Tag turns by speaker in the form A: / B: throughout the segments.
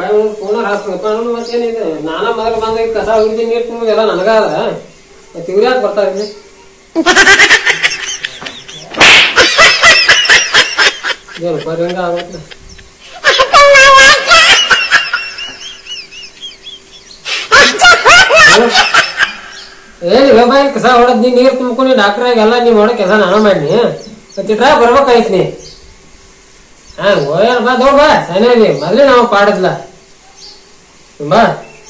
A: ಪುನಃ ಹಾಸ್ಬೇಕಪ್ಪ ಅನ್ನೋದು ಮತ್ತೇನಿದೆ ನಾನ ಮೊದಲು ಬಂದ ಈ ಕಸ ಹುಡುಗಿ ನೀರು ತುಂಬೋದು ಎಲ್ಲ ನನಗ ಅದ ಮತ್ತೆ ಇವ್ರು ಯಾಕೆ ಬರ್ತಾರೆ ಇಲ್ಲಿ ಏನು ಬರ್ರಿ ಹಂಗ ಆಗುತ್ತೆ ಏನ್ ಬಾಯಿ ಕಸ ಹೊಡೆದ್ ನೀ ನೀರ್ ತುಂಬ್ಕೊಂಡು ಡಾಕ್ಟರ್ ಎಲ್ಲ ನೀವ್ ಮಾಡೋ ಕೆಲಸ ನಾನು ಮಾಡಿ ಮತ್ತಿಟ್ರ ಬರ್ಬೇಕಾಯ್ತು ನೀ ಹಾ ಹೋಯ್ ಬಾ ದೌಡ್ ಬಾ ಸನೇಲಿ ಮೊದ್ಲೇ ನಾವು ಪಾಡದ್ಲ ಬಾ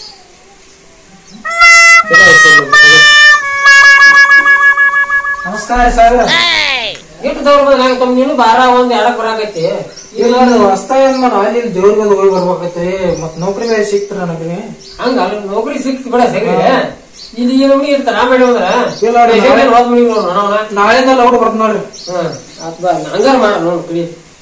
B: ನಮಸ್ಕಾರ ಸರ್
A: ಇಟ್ಟು ದೌಡ್ ಬಂದ್ ಹೆಂಗ್ ತಮ್ಮ ನೀನು ಬಾರ ಒಂದ್ ಎಡಕ್ ಬರಾಕೈತಿ
B: ಇಲ್ಲ ಹೊಸ್ತ ಏನ್ ಮಾಡ ಅಲ್ಲಿ ದೇವ್ರ ಬಂದು ಹೋಗಿ ಬರ್ಬೇಕೈತಿ ಮತ್ ನೌಕರಿ ಬೇರೆ ಸಿಕ್ತಾರ ನನಗೆ
A: ಹಂಗ ನೌಕರಿ ಸಿಕ್ತು ಬಿಡ ಸರಿ ಇಲ್ಲಿ ಈ ನಮ್ನಿ ಇರ್ತಾರ ಮಾಡಿ ಹೋದ್ರ
B: ಇಲ್ಲ ನೋಡ್ರಿ,
A: patient ಏನ್ ಹೋದ್ ಮನಿಗ್ ನೋಡು ನೋಡೋಣ
B: ನಾಳೆಯಿಂದ ಲೌಡ್ ಬರ್ತ ನೋಡ್ರಿ
A: ಹ್ಮ್ ಆತ್ ಬಾ ಹಂಗಾರ ಮಾಡ ನೋಡ್ ಕುಡಿ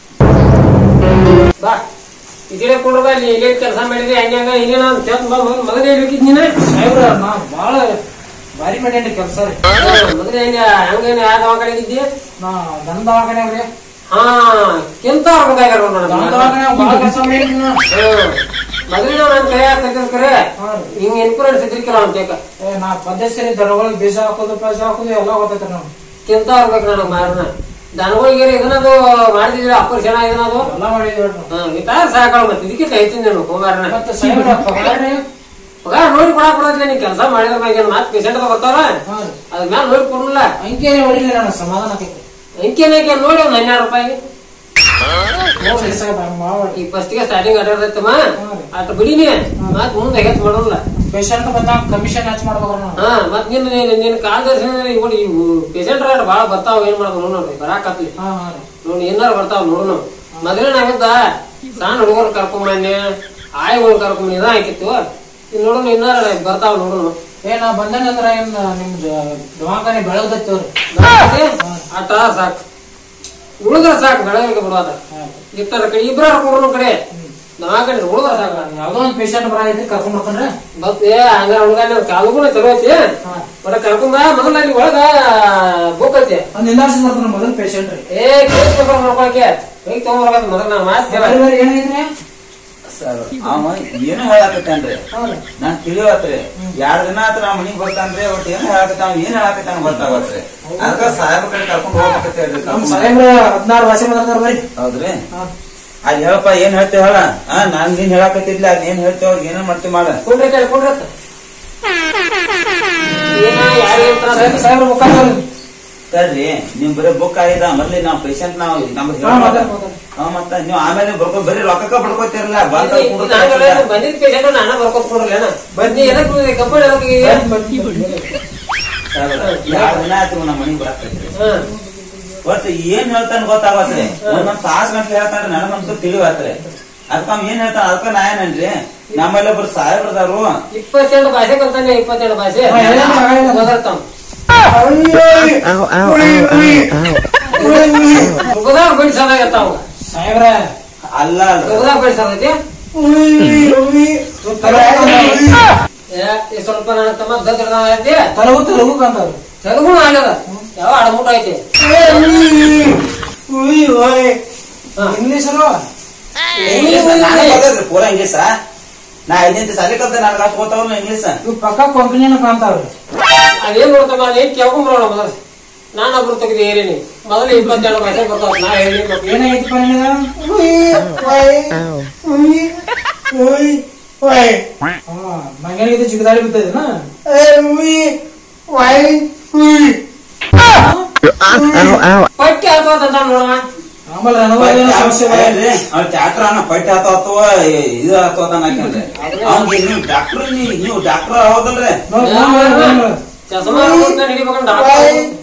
A: ಬಾ ಈ ಕಡೆ ಕೊಡ್ರ ಬಾ ಇಲ್ಲಿ ಇಲ್ಲಿ ಕೆಲಸ ಮಾಡಿದ್ರೆ ಹಂಗೆ ಹಂಗ ಇಲ್ಲಿ ನಾನು ಕೇಳ್ತ ಬಾ ಮಗನೇ ಹೇಳ್ಬೇಕಿದ್ ನೀನ
B: ಸಾಹೇಬ್ರ ನಾ ಬಾಳ ಭಾರಿ ಮಾಡೇನ್ರಿ ಕೆಲ್ಸ ರೀ
A: ಮಗನೇ ಹೆಂಗ ಹಂಗೇನೆ ಯಾವ ದವಾಖಾನೆ ಇದ್ದಿ
B: ನಾ ದನ ದವಾಖಾನೆ ರೀ
A: ಹಾ ಕೆಂತ ಆಗ್ಬೇಕಾಗ್ಯಾರ
B: ದನ ದವಾಖಾನೆ ಬಾಳ ಕೆಲಸ ಮಾಡೇನ್ರಿ ನಾ
A: ಮಗನೇ ನನ್ ಕೈ ಹಾಕ್ತಾರೆ
B: ಹಾ ರೀ.
A: ಹಿಂಗ ಇನ್ಕೂರೆನ್ಸ್ ಇದ್ರಿಕಲ್ಲ ಅವ್ನ ಕೇಕ
B: ಏ ನಾ ಪದ್ಧತಿ ದನಗಳಿಗೆ ಬೀಜ ಹಾಕೋದು ಪೀಜ ಹಾಕೋದು ಎಲ್ಲ ಗೊತ್ತೈತ್ರಿ ನಮ್ಗೆ
A: ಕೆಂತ ಆಗ್ಬೇಕು ನನಗೆ ಮಾರನ ದನಗಳಿಗೆ ಇದನ್ನದು ಮಾಡಿದಿಲ್ಲ ಆಪರೇಷನ್ ಇದನ್ನದು
B: ಎಲ್ಲ ಮಾಡಿದ್ವಿ ನೋಡ್ರಿ ನಾವು.
A: ಹಾ ಗಿಟಾರ್ ಸಾಕಳ ಮತ್ತೆ ಇದಕ್ಕೆ ಕೈತೀನಿ ನಾನು ಕುಮಾರನ
B: ಮತ್ತೆ ಸಾಹೇಬ್ರ ಪಗಾರ ರೀ
A: ಪಗಾರ ನೋಡಿ ಕೊಡಾಕ್ ಕೊಡತ್ಲೆ ನೀ ಕೆಲಸ ಮಾಡಿದ್ರ ಮ್ಯಾಗ ಏನ್ ಮಾತ್ ಪೇಷಂಟ್ ಬರ್ತಾರ
B: ಹಾ ರೀ
A: ಅದ್ ಮ್ಯಾಲ ನೋಡಿ ಕೊಡಲ್ಲ
B: ಅಂಕೇನೆ ಹೊಡಿಲಿ ನನಗೆ ಸಮಾಧಾನ ಆಕೈತಿ
A: ಅಂಕೇನಾಗೆ ನೋಡಿ ಒಂದ್ ಹನ್ನೆರಡು ರೂಪಾಯಿ
B: ನೋಡ್ರಿ ಸಾಹೇಬ್ರ ಹಂಗ್ ಮಾಡ್ಬೇಡ್ರಿ
A: ಈ ಫಸ್ಟ್ಗೆ ಸ್ಟಾರ್ಟಿಂಗ್ ಅಡ್ಡಾಡ್ತಮ್ಮ
B: ಹಾ ರೀ.
A: ಅಟ್ ಬಿಡಿನಿ ಮತ್ ಮುಂದೆ ಹೆಚ್ಚು ಮಾಡಲ್ಲ
B: ಪೇಷಂಟ್ ಬಂದಾಗ ಕಮಿಷನ್ ಹೆಚ್ಚು ಮಾಡ್ಬೇಕ್ರಿ ನಾವು
A: ಹಾ ಮತ್ ನಿನ್ ನಿನ್- ನಿನ್ ಕಾಲ್ ದರ್ಶನ ಇವು ಇವು ಪೇಷಂಟ್ ರೇಟ್ ಬಾಳ ಬರ್ತಾವ ಏನ್ ಮಾಡ್ತಾವ ನೋಡ್ರಿ ಬರಾಕತ್ಲಿ
B: ಹಾ ಹಾ ರೀ
A: ನೋಡಿ ಏನಾರ ಬರ್ತಾವ ನೋಡು ನಾವು ಮೊದಲೇ ನಾವಿದ್ದ ಸಣ್ಣ ಹುಡುಗರು ಕರ್ಕೊಂಬನ್ನಿ ಆಯ್ಗಳು ಕರ್ಕೊಂಬನ್ನಿ ಇದ ಹಾಕಿತ್ತು ಇನ್ ನೋಡೋಣ ಇನ್ನಾರ ಬರ್ತಾವ ನೋಡೋಣ
B: ಏ ನಾ ಬಂದನಂದ್ರ ಏನ್ ನಿಮ್ ದವಾಖಾನೆ ಬೆಳಗ್ದತ್ತವ್ರಿ
A: ಆಟ ಸಾಕು ಉಳಿದ್ರ ಸಾಕು ಬೆಳಗ್ಗೆ ಬಿಡೋದ ಇತ್ತರ ಕಡೆ ಇಬ್ರ ಕೊಡೋಣ ಕಡೆ ದವಾಖಾನೆ ಉಳಿದ್ರ ಸಾಕು
B: ಯಾವ್ದೋ ಒಂದ್ ಪೇಷಂಟ್ ಬರೈತಿ ಕರ್ಕೊಂಡ್ ಬರ್ತಾನ್ರಿ
A: ಬಸ್ ಏ ಹಂಗ ಹುಡುಗ ಕಾಲುಗುಣ ಚಲೋ ಐತಿ ಬಡ ಕರ್ಕೊಂಡ ಮೊದಲ ಅಲ್ಲಿ ಒಳಗ ಬುಕ್ ಐತಿ
B: ಒಂದ್ ನಿಂದಾರ್ಸಿ ಬರ್ತಾನ ಮೊದಲ್ ಪೇಷಂಟ್ ರೀ
A: ಏ ಕೇಸ್ ಪೇಪರ್ ನೋಡ್ಕೊಳಕ್ಕೆ ಕೈ ತಗೊಂಡ್ಬರ್ಬೇಕು ಮೊದಲ ನಾ ಮಾತು ಕೇಳ
B: ಬೇರೆ ಬೇರೆ ಏನಾಗೈತ್ರಿ
C: ಸರ್ ಅವ ಏನು ಹೇಳಾಕತ್ತೇನ್ರಿ
B: ಹೌದ್ರಿ
C: ನಾನ್ ತಿಳಿವತ್ರಿ ಎರಡ್ ದಿನ ಆತ್ರ ನಾ ಮನಿಗ್ ಬರ್ತಾನ್ರಿ ಒಟ್ ಏನ್ ಹೇಳಾಕತ್ತಾವ ಏನ್ ಹೇಳಾಕತ್ತಾನ ಗೊತ್ತಾಗತ್ರಿ ಅದಕ್ಕ ಸಾಹೇಬ ಕಡೆ ಕರ್ಕೊಂಡ್ ಹೋಗ್ಬೇಕಂತ
B: ನಮ್ ಸಾಹೇಬ್ರ ಹದಿನಾರು ಭಾಷೆ ಮಾತಾಡ್ತಾರ ಬರ್ರಿ
C: ಹೌದ್ರಿ ಅದ್ ಹೇಳಪ್ಪ ಏನ್ ಹೇಳ್ತೇವ ಹೇಳ ಆ ನಾನ್ ನೀನ್ ಹೇಳಾಕತ್ತಿದ್ಲ ಅದ್ ಏನ್ ಹೇಳ್ತೇವ ಏನ ಮಾಡ್ತೀವಿ ಮಾಡ
A: ಕುಂಡ್ರಿ ಕಡೆ ಕುಂಡ್ರಿ ಅತ್ತ. ಏನ ಯಾರು ಹೇಳ್ತಾರ
B: ಸಾಹೇಬ್ರ ಸಾಹೇಬ್ರ ಮುಖಾಂತರ
C: ತಡ್ರಿ ನಿಮ್ ಬರೀ ಬುಕ್ ಆಗಿದ ಮೊದ್ಲಿ ನಾವ್ ಪೇಷಂಟ್ ನಾವ್ ನಮ್ದು
B: ಹಾ, ಮಾತಾಡ್, ಮಾತಾಡ್.
C: ಮತ್ತ ನೀವ್ ಆಮೇಲೆ ಬರ್ಕೊ ಬರೀ ರೊಕ್ಕಕ್ಕ ಬಡ್ಕೋತಿರಲ್ಲ ಬಂದ
A: ಬಂದಿದ್ ಪೇಷಂಟ್ ನಾನ ಬರ್ಕೊತ್ ಕೊಡ್ರಲ್ಲ ಬನ್ನಿ ಎದಕ್ ಕಂಪನಿ ಎದಕ್ ಈಗ?
C: ಎರಡ್ ದಿನ ಆಯ್ತು ನಮ್ ಮನಿಗ್ ಬರಾಕತ್ರಿ
A: ಹಾ.
C: ಒಟ್ಟು ಏನ್ ಹೇಳ್ತಾನ ಗೊತ್ತಾಗತ್ರಿ ಒಂದೊಂದ್ ತಾಸ್ ಗಂಟ್ಲೆ ಹೇಳ್ತಾನ್ರಿ ನನಗಂತೂ ತಿಳಿವತ್ರಿ ಅದಕ್ಕ ಅವ್ ಏನ್ ಹೇಳ್ತಾನ ಅದಕ್ಕ ನಾ ಏನನ್ರಿ ನಮ್ಮಲ್ಲಿ ಒಬ್ರು ಸಾಹೇಬ್ರದಾರು
A: ಇಪ್ಪತ್ತೆರಡು ಭಾಷೆ ಕಲ್ತಾನೆ ಇಪ್ಪತ್ತೆರಡು ಭಾಷೆ
B: ಹಾ, ಹೇಳಮ್ಮ, ಹೇಳಮ್ಮ.
A: ಓದಾಡ್ತಾವ ಮುಗದಾಗ ಬಡಿಸೋದಾಗತ್ತಾವ
B: ಸಾಹೇಬ್ರ
C: ಅಲ್ಲ ಅಲ್ರಿ
A: ಮುಗದಾಗ ಬಡಿಸೋದೈತಿ ಏ, ಈ ಸ್ವಲ್ಪ ನನ್ನ ತಮ್ಮ ದದ್ರ ಐತಿ
B: ತಲಗು ತಲಗು ಕಂತಾವ್ರಿ
A: ತೆಲುಗು ಆಗ್ಯದ ಯಾವ ಅಡಮುಟ ಐತಿ ಹಾ.
B: ಇಂಗ್ಲೀಷ್ ಅಲ್ವಾ
C: ಇಂಗ್ಲೀಷ್ ನಾನೇ ಗೊತ್ತೈತ್ರಿ ಪೂರಾ ಇಂಗ್ಲೀಷ ನಾ ಐದನೇ ಸಾಲಿ ಕಲ್ತೆ ನನಗ ಅಷ್ಟು ಗೊತ್ತಾವಲ್ಲ ಇಂಗ್ಲೀಷ್
B: ಇವ್ ಪಕ್ಕ ಕೊಂಕಣಿನ ಕಾಣ್ತಾವ್ರಿ
A: ಅದೇನ್ ನೋಡ್ತಮ್ಮ ನೀನ್ ಕೇಳ್ಕೊಂಬರೋಣ ಮೊದಲು ನಾನು ಒಬ್ರು ತೆಗೆದು ಏರಿನಿ ಮೊದಲು ಇಪ್ಪತ್ತೆರಡು ಭಾಷೆ ಬರ್ತಾವ ನಾ ಹೇಳಿ
B: ಏನಾಗೈತಿ ನಿನಗ ಮಂಗನಿಗೆ ಜಿಗದಾಡಿ ಬಿದ್ದೈತಿನ
A: ಪಟ್ಟಿ ಆಗ್ತದ ನೋಡಮ್ಮ
B: ಆಮೇಲೆ ನನಗೆ ಏನೋ ಸಮಸ್ಯೆ ಬರಲ್ಲ.
C: ಅವ್ರ ಟ್ಯಾಕ್ಟರ್ ಅನ್ನ ಪಟ್ಟಿ ಆತವ ಇದು ಆತವ ಹಾಕಂದ್ರೆ ಅವ್ನಿಗೆ ನೀವು ಡಾಕ್ಟರ್ ನೀವು ಡಾಕ್ಟರ್ ಹೌದಲ್ರಿ
B: ನೋಡ್, ನೋಡ್, ನೋಡ್, ನೋಡ್, ನೋಡ್.
A: ಚಸ್ಮಾ ಹಾಕ್ಕೊಂಡ್ ಹಿಡಿಬೇಕಂತ ಡಾಕ್ಟರ್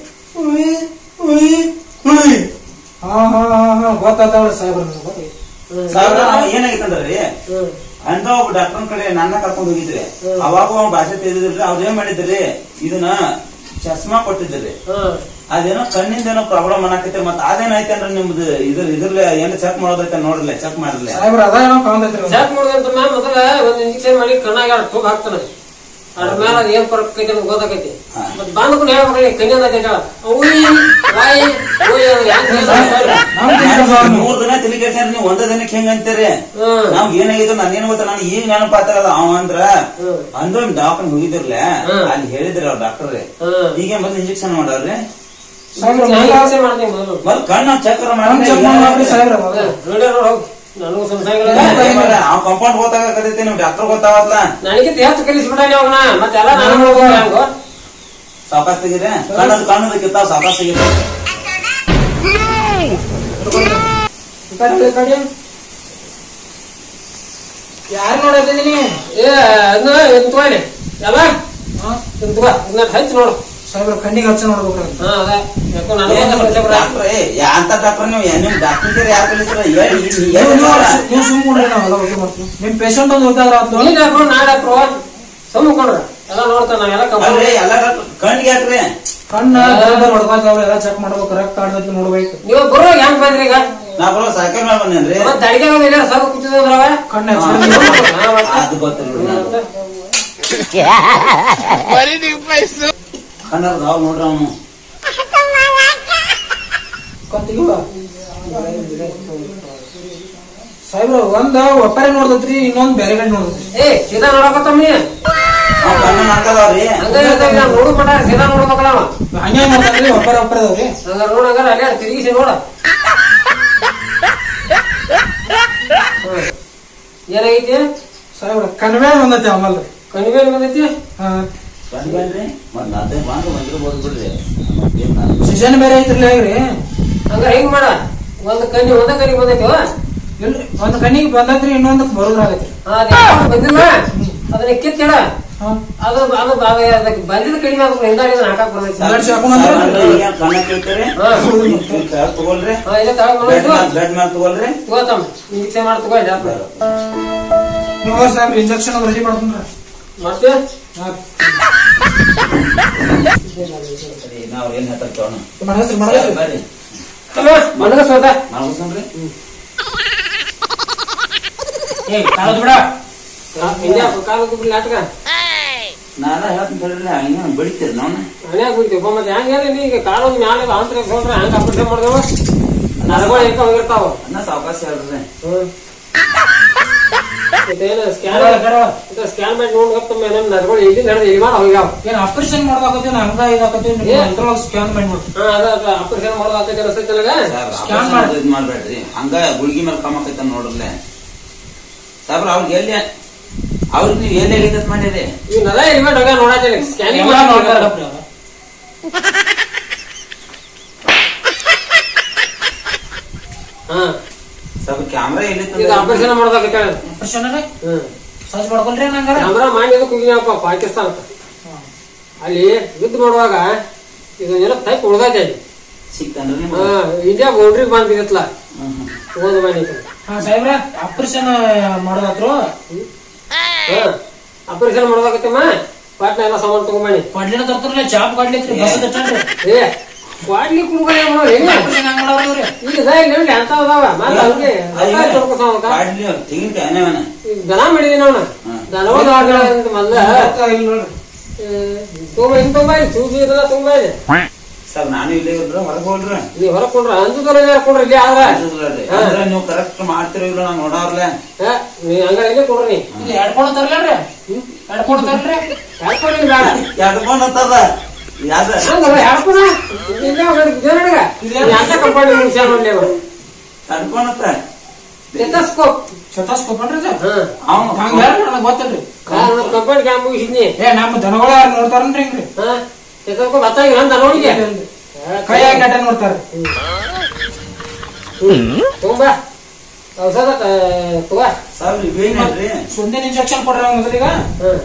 B: ಹಾ ಹಾ ಹಾ ಹಾ ಗೊತ್ತಾತವ್ರಿ ಸಾಹೇಬ್ರ ನನಗೆ ಗೊತ್ತೈತಿ.
C: ಸಾವಿರ ಏನಾಗಿತ್ತಂದ್ರಿ
A: ಹ್ಮ್
C: ಅಂತ ಒಬ್ಬ ಡಾಕ್ಟರ್ ಕಡೆ ನನ್ನ ಕರ್ಕೊಂಡ್ ಹೋಗಿದ್ರಿ ಅವಾಗ ಅವ್ನ ಭಾಷೆ ತಿಳಿದಿದ್ರಿ ಅವ್ರ ಏನ್ ಮಾಡಿದ್ರಿ ಇದನ್ನ ಚಸ್ಮಾ ಕೊಟ್ಟಿದ್ರಿ
A: ಹ್ಮ್
C: ಅದೇನೋ ಕಣ್ಣಿಂದ ಏನೋ ಪ್ರಾಬ್ಲಮ್ ಅನ್ನಕೈತಿ ಮತ್ತ ಅದೇನೈತೆ ಅಂದ್ರೆ ನಿಮ್ದು ಇದ್ರ ಇದ್ರಲ್ಲ ಏನ್ ಚೆಕ್ ಮಾಡೋದೈತೆ ನೋಡ್ರಲ್ಲ ಚೆಕ್ ಮಾಡ್ರಲ್ಲ
B: ಸಾಹೇಬ್ರ ಅದ ಏನೋ ಕಾಣ್ತೈತ್ರಿ
A: ಚೆಕ್ ಮಾಡಿದಂತ ಮ್ಯಾಮ್ ಮೊದಲ ಒಂದ್ ಇಂಜೆಕ್ಷನ್ ಮಾಡಿ ಕಣ್ಣಾಗ ಎರಡು ತೂಗ್ ಹಾಕ್ತಾನೆ ಅದ್ರ ಮೇಲೆ ಅದ್ ಏನ್ ಫರಕ್ ಐತಿ ಅಂತ ಗೊತ್ತಾಕೈತಿ
C: ಹಾ.
A: ಮತ್ ಬಂದ್ಕೊಂಡು ಹೇಳ್ಬೇಕಲ್ಲ ಕಣ್ಣಿ ಅಂತ ಹೇಳ ಉಯ್ ವಾಯ್ ಉಯ್ ಅಂದ್ರೆ ಹೆಂಗ್ ಹೇಳ್ತಾರೆ?
B: ನಮ್ ಟೀಚರ್ ಸಾರ್ ನೀವು.
C: ಮೂರ್ ದಿನ ತಲೆ ಕೆಡ್ಸ್ಯಾರ ನೀವು ಒಂದ ದಿನಕ್ಕೆ ಹೆಂಗ ಅಂತೀರಿ
A: ಹ್ಮ್.
C: ನಾವ್ ಏನಾಗಿತ್ತು ನಾನೇನ್ ಗೊತ್ತ ನಾನು ಈಗ ನೆನಪಾತಾರಲ್ಲ ಅವ ಅಂದ್ರ
A: ಹ್ಮ್.
C: ಅಂದ್ರ ದವಾಖಾನೆ ಹೋಗಿದ್ರಲ್ಲ
A: ಹ್ಮ್.
C: ಅಲ್ಲಿ ಹೇಳಿದ್ರ ಅವ್ರ ಡಾಕ್ಟರ್
A: ಹ್ಮ್.
C: ಈಗ ಬಂದ್ ಇಂಜೆಕ್ಷನ್ ಮಾಡವ್ರಿ
B: ಸಾಹೇಬ್ರ
A: ಹೆಂಗ್
B: ಮೊದ್ಲ
A: ಯೋಚ್ನೆ ಮಾಡ್ತೀನಿ ಮೊದಲು
C: ಮತ್ ಕಣ್ಣ ಚಕ್ರ
B: ಕಣ್ ಚೆಕ್ ಮಾಡ್ರಿ ಸಾಹೇಬ್ರ ಮೊದ್ಲ.
A: ನೋಡಿ ನೋಡ್ ಹೋಗ್ ನನಗೂ ಸಂಶಯಗಳ
C: ಅವ್ ಕಂಪೌಂಡ್ ಗೊತ್ತಾಗ ಕರೀತಿ ನಿಮ್ ಡಾಕ್ಟರ್ ಗೊತ್ತಾವತ್ಲ
A: ನನಗಿಂತ ಹೆಚ್ಚು ಕಲಿಸ್ಬಿಟ್ಟಾನೆ ಅವನ ಮತ್ತೆಲ್ಲ ನಾನು ನೋಡ್ಬೋದು ಹೆಂಗೋ
C: ಸಾವಕಾಶ ತೆಗೀರಿ ಕಣ್ಣದ ಕಣ್ಣದ ಕಿತ್ತಾವ ಸಾವಕಾಶ ತೆಗೀರಿ
A: ಈ ಕಡೆ ಈ ಕಡೆ
B: ಯಾರ್ ನೋಡತ್ತಿದೀನಿ
A: ಏ ಅದನ್ನ ಇದನ್ನ ತಗೊಳ್ಳಿ ಎಲ್ಲ
B: ಹಾ?
A: ಇದನ್ನ ತಗೋ ಇದನ್ನ ಹಚ್ಚಿ ನೋಡು
B: ಸಾಹೇಬ್ರ ಕಣ್ಣಿಗೆ ಹಚ್ಚ ನೋಡ್ಬೇಕ್ರಿ
A: ಹಾ ಅದ ಯಾಕೋ ನನಗೂ ಸಂಶಯ ಬರ
C: ಡಾಕ್ಟ್ರ್ ಅಂತ ಡಾಕ್ಟರ್ ನೀವು ನಿಮ್ ಡಾಕ್ಟರ್ ಯಾರು ಕಲಿಸ್ರ ಹೇಳಿ
B: ನೀವು ನೀವು- ನೀವು ಸುಮ್ ಕೊಡ್ರಿ ನಾವೆಲ್ಲ ಓಕೆ ಮಾಡ್ತೀವಿ ನಿಮ್ ಪೇಷಂಟ್ ಒಂದು ಹೋಗ್ತಾರ ಆತು
A: ನೀನ್ ಹಾಕೊಂಡು ನಾಳೆ ಹಾಕ್ರು ಸುಮ್ಕೊಂಡ್ರ ಎಲ್ಲ ನೋಡ್ತಾನ ನಾವೆಲ್ಲ
C: ಅಲ್ರಿ
A: ಕಂಪ್ಲೇಂಟ್
C: ಎಲ್ಲ ಡಾಕ್ಟರ್ ಕಣ್ಣಿಗೆ ಯಾಕ್ರಿ
B: ಕಣ್ಣ ಹೊಡ್ಕೋತಾವ ಎಲ್ಲ ಚೆಕ್ ಮಾಡ್ಬೇಕು ಕರೆಕ್ಟ್ ಆಡ್ದೈತಿ ನೋಡ್ಬೇಕು
A: ನೀವು ಬರೋ ಹೆಂಗ್ ಬಂದ್ರಿ ಈಗ
C: ನಾ ಬರೋ ಸೈಕಲ್ ಮೇಲೆ ಬಂದೇನ್ರಿ
A: ಮತ್ ಅಡಿಗೆ ಇಲ್ಲ ಸ್ವಲ್ಪ ಕೂತಿದ್ರವ
B: ಕಣ್ಣ
C: ಅದು ಗೊತ್ತಿಲ್ಲ ಕಣ್ಣದ ದಾವ್ ನೋಡ್ರಿ ಅವನು
B: ಸಾಹೇಬ್ರ ಒಂದ ಒಪ್ಪರೆ ನೋಡ್ದತ್ರಿ ಇನ್ನೊಂದ್ ಬೇರೆ ಕಡೆ ನೋಡ್ದತ್ರಿ
A: ಏ ಸೀದಾ ನೋಡಕತ್ತಮ್ಮಿ
C: ಅವ್ ಕಣ್ಣ ನಾಲ್ಕದಾವ್ರಿ
A: ಹಂಗ ಇರ್ತಾವ್ ನಾವ್ ನೋಡು ಮಟ ಸೀದಾ ನೋಡ್ಬೇಕಲ್ಲ ಅವ
B: ಹಂಗೆ ನೋಡ್ತಾನ್ರಿ ಒಪ್ಪರೆ ಒಪ್ಪರೆ ಅದಾವ್ರಿ
A: ಹಂಗಾರ ನೋಡ ಹಂಗಾರ ಅಲ್ಲೇ ತಿರುಗಿಸಿ ನೋಡ ಹ್ಮ್. ಏನಾಗೈತಿ
B: ಸಾಹೇಬ್ರ ಕಣ್ಮೇ ಬಂದೈತಿ ಆಮೇಲೆ
A: ಕಣಿವೆ ಬಂದೈತಿ
B: ಹಾ
C: ಬಂದ್ರಿ ಮತ್ ನಾಲ್ಕೈದು ಬಂದು ಬಂದಿರ್ಬೋದು ಬಿಡ್ರಿ ಮತ್ತೇನ್ ನಾನು
B: ಸೀಸನ್ ಬೇರೆ ಐತ್ರಿ ಹೇಗ್ರಿ
A: ಹಂಗಾರ ಹೆಂಗ್ ಮಾಡ ಒಂದ್ ಕಣ್ಣಿ ಒಂದ ಕಣ್ಣಿಗೆ ಬಂದೈತಿ
B: ಇಲ್ರಿ ಒಂದ್ ಕಣ್ಣಿಗೆ ಬಂದೈತ್ರಿ ಇನ್ನೊಂದಕ್ ಬರೋದ್ರಾಗೈತ್ರಿ
A: ಅದ ಬಂದಿಲ್ಲ ಅದನ್ನ ಕಿತ್ತಿಡ
B: ಹಾ
A: ಅದು ಅದು ಅದು ಅದಕ್ಕೆ ಬಂದಿದ ಕಡಿಮೆ ಅದಕ್ಕೆ ಹಿಂದಾಡಿ ಹಾಕಕ್ ಬರ್ತೈತಿ
B: ಸಾಹೇಬ್ರ ಶಾಪುನ ಅಂದ್ರೆ?
C: ಈಗ ಕಣ್ಣ ಕೇಳ್ತೀರಿ
A: ಹಾ.
C: ಕೆಳಗ್ ತಗೊಳ್ರಿ
A: ಹಾ ಇಲ್ಲ ತಳಗ್
C: ಬ್ಲಡ್
A: ನೋಡು
C: ಬ್ಲಡ್ ಮ್ಯಾಲ ತಗೊಳ್ರಿ
A: ತಗೋತಮ್ಮ ಇಂಜೆಕ್ಷನ್ ಮಾಡಿ ತಗೋ ಡಾಕ್ಟರ್
B: ನೀವು ಸಾಹೇಬ್ರ ಇಂಜೆಕ್ಷನ್ ರೆಡಿ ಮಾಡ್ಕೊಂಡ್ರ
A: ಮಾಡ್ತೀವಿ
C: ಸರಿ ನಾವ್ ಏನ್ ಹೇಳ್ತಾರ ತಗೋಣ
B: ಮಾಡಸ್ರಿ ಮಾಡಸ್ರಿ
C: ಬರ್ರಿ
A: ಮನಗ ಸೋದ
C: ಮಾಡ್ಕೊಸನ್ರಿ
B: ಏ ಕಾಲದ್ ಬಿಡ
A: ಇಂಡಿಯಾ ಕಾಲ ನಾಟಕ
C: ನಾನ ಹೇಳ್ತೀನಿ ತಡ್ರಿ ಹಂಗ ಬಡಿತೀರಿ ನಾವು
A: ಮನ್ಯಾಗ ಬಿಡ್ತೀವಿ ಮತ್ತೆ ಹೆಂಗ ಹೇಳಿ ನೀ ಈಗ ಕಾಲ ಮ್ಯಾಲೆ ಆಂತರ ಸೋದ್ರ ಹಂಗ ಆಪರೇಷನ್ ಮಾಡ್ದೇವ ನರಗಳು ಏಕ ಹೋಗಿರ್ತಾವ
C: ಅನ್ನ ಸಾವಕಾಶ ಹೇಳ್ರಿ
A: ಹ್ಮ್ ಇದೇನು ಸ್ಕ್ಯಾನ್ ಇದು ಸ್ಕ್ಯಾನ್ ಮಾಡಿ ನೋಡ್ಕತ್ತಮ್ಮ ನಮ್ಮ ನರಗಳು ಇಲ್ಲಿ ನಡೆದು ಇಲ್ಲಿ ಮಾಡಿ ಹೋಗ್ಯಾವ
B: ಏನ್ ಆಪರೇಷನ್ ಮಾಡ್ದಾಕತ್ತಿ ಹಂಗ ಇದಾಕತ್ತಿ
A: ಏ.
B: ಇದ್ರೊಳಗ ಸ್ಕ್ಯಾನ್ ಮಾಡಿ ನೋಡ್ರಿ
A: ಹಾ ಅದ ಅದ ಆಪರೇಷನ್ ಮಾಡೋದು ಆಗ್ತೈತೆ ಅನಿಸ್ತೈತೆ ನನಗ
B: Scan
C: ಸ್ಕ್ಯಾನ್
B: ಮಾಡ್-
C: ಇದ್ ಮಾಡ್ಬೇಡ್ರಿ ಹಂಗ ಗುಳಿಗಿ ಮೇಲೆ ಕಮ್ಮಕೈತ ನೋಡ್ರಲ್ಲ ಸಾಬ್ರ ಅವ್ರಿಗೆ ಎಲ್ಲಿ ಅವ್ರಿಗೆ ನೀವು ಎಲ್ಲಿ ಆಗೈತೆ ಮಾಡಿರಿ
A: ಈಗ ನದ ಇಲ್ಲಿ ಮಾಡಿ ಹೋಗ್ಯಾವ ನೋಡತ್ತೇನೆ ಸ್ಕ್ಯಾನಿಂಗ್
B: ಎಲ್ಲ ನೋಡ್ತಾರಪ್ಪ ಅವ್ರು.
A: ಹಾ
C: ಸ್ವಲ್ಪ ಕ್ಯಾಮ್ರಾ ಎಲ್ಲಿ
A: ಇದು ಆಪರೇಷನ್ ಮಾಡೋದಾಗತ್ತೆ
B: ಆಪರೇಷನ್ ರೀ
A: ಹ್ಮ್
B: ಸರ್ಚ್ ಮಾಡ್ಕೊಳ್ರಿ ನಂಗಾರ
A: ಕ್ಯಾಮ್ರಾ ಮಾಡಿ ಕುಗಿನಪ್ಪ ಪಾಕಿಸ್ತಾನ ಅಲ್ಲಿ ಯುದ್ಧ ಮಾಡುವಾಗ ಇದು ಏನೋ ಟೈಪ್ ಉಳ್ದೈತೆ ಅಲ್ಲಿ
C: ಸಿಕ್ತನ್ರಿ ನಿಮ್ಗೆ
A: ಹಾ ಇಂಡಿಯಾ ಬೌಂಡ್ರಿ ಬಂದಿತ್ತಲ್ಲ
C: ಹ್ಮ್, ಹ್ಮ್.
A: ಓದ್ ಬನ್ನಿ
B: ಹಾ ಸಾಹೇಬ್ರ ಆಪರೇಷನ್ ಮಾಡೋದಾತ್ರು
A: ಆಪರೇಷನ್ ಮಾಡೋದಾಗತ್ತಮ್ಮ ಪಾಟ್ನ ಎಲ್ಲ ಸಾಮಾನು ತಗೊಂಬನ್ನಿ
B: ಕೊಡ್ಲಿನ ತರ್ತಾರಲ್ಲ ಚಾಪ್ ಕೊಡ್ಲಿತ್ರಿ ಬಸ್ ತಟ್ಟನ್ರಿ
A: ಏ ಕ್ವಾಡ್ಲಿ ಕುಡ್ಕೊಳ್ಳಿ ಮಾಡೋರು ಹೆಂಗ
B: ಆಪರೇಷನ್ ಹೆಂಗ್ ಮಾಡೋದ್ರಿ
A: ಈಗ ಇದ ಇಲ್ಲಿ ನೋಡಿ ಅಂತ ಅದಾವ ಮತ್ತೆ ಹಂಗೆ
C: ಅಯ್ಯೋ,
A: ರೊಕ್ಕ ತೊಡ್ಕೊತಾವ
C: ಕಾಡ್ಲಿ ತೆಂಗಿನಕಾಯಿ ಅನ್ನವನ
A: ಈಗ ದನ ಮಾಡಿದೀನಿ ಅವನ
C: ಹ್ಮ್.
A: ದನವಾದ ಆಟ ಮೊದ್ಲ
B: ಇಲ್ಲಿ ನೋಡ್ರಿ
A: ತುಂಬ ಹಿಂಗ್ ತುಂಬ ಇಲ್ಲಿ ಚೂಸಿ ಇದೆಲ್ಲ ತುಂಬ ಇದೆ
C: ಸರ್ ನಾನು ಇಲ್ಲೇ ಇದ್ರ ಹೊರಗೆ ಹೋಗ್ರಿ
A: ನೀವ್ ಹೊರಗ್ ಕೊಂಡ್ರ ಅಂಜುದಲ್ಲ ಕೊಡ್ರಿ ಇಲ್ಲಿ ಆದ್ರ ಹಾ.
C: ಅಂದ್ರೆ ನೀವು ಕರೆಕ್ಟ್ ಮಾಡ್ತಿರೋ ಇಲ್ಲ ನಾನು ನೋಡವ್ರಲ್ಲ
A: ಏ, ನೀ ಹಂಗ ಇಲ್ಲೇ ಕೊಡ್ರಿ
B: ಇದು ಎಡ್ಕೊಂಡು ತರ್ಲೇನ್ರಿ ಎಡ್ಕೊಂಡು ತರ್ಲಿ
A: ಹೇಳ್ಕೊಡ್ರಿ ಬೇಡ
C: ಎಡ್ಕೊಂಡ್ ಅಂತದ ಯಾವ್ದ
A: ಹಂಗಲ್ಲ ಹೇಳ್ಕೊಡ ಇಲ್ಲೇ ಜನಗ ಅಂತ ಕಂಪನಿ ಮುಗಿಸ್ಯಾರ ನೋಡ್ಲಿ ಅವ
C: ಎಡ್ಕೊಂಡತ್ತ
A: ಸ್ಟೆಥೋಸ್ಕೋಪ್
B: ಶತಾಸ್ಕೋಪನ್ರಿ ಇದು
A: ಹಾ
C: ಅವ್ನು
B: ಹಂಗ ಹೇಳ್ರಿ ನನಗ್ ಗೊತ್ತಿಲ್ರಿ
A: ಕಂಪನಿ ಕ್ಯಾಂಪ್ ಮುಗಿಸಿದ್ನಿ
B: ಏ ನಮ್ಮ ದನಗಳ ಯಾರು ನೋಡ್ತಾರನ್ರಿ ಹಿಂಗ್ರಿ
A: ಹಾ ಸ್ಟೆಥೋಸ್ಕೋಪ್ ಹತ್ತಾಗಿ ನಂದ ನೋಡಿಗೆ
B: ಕೈಯಾಗ ನಟ ನೋಡ್ತಾರ
A: ತುಂಬಾ ಔಷಧ ತಗೋ
C: ಸಾವಿರ ಇವೇನೇನ್ರಿ
B: ಸುಂದಿನ ಇಂಜೆಕ್ಷನ್ ಕೊಡ್ರಿ ಅವ್ನ ಮೊದಲಿಗ
A: ಹ್ಮ್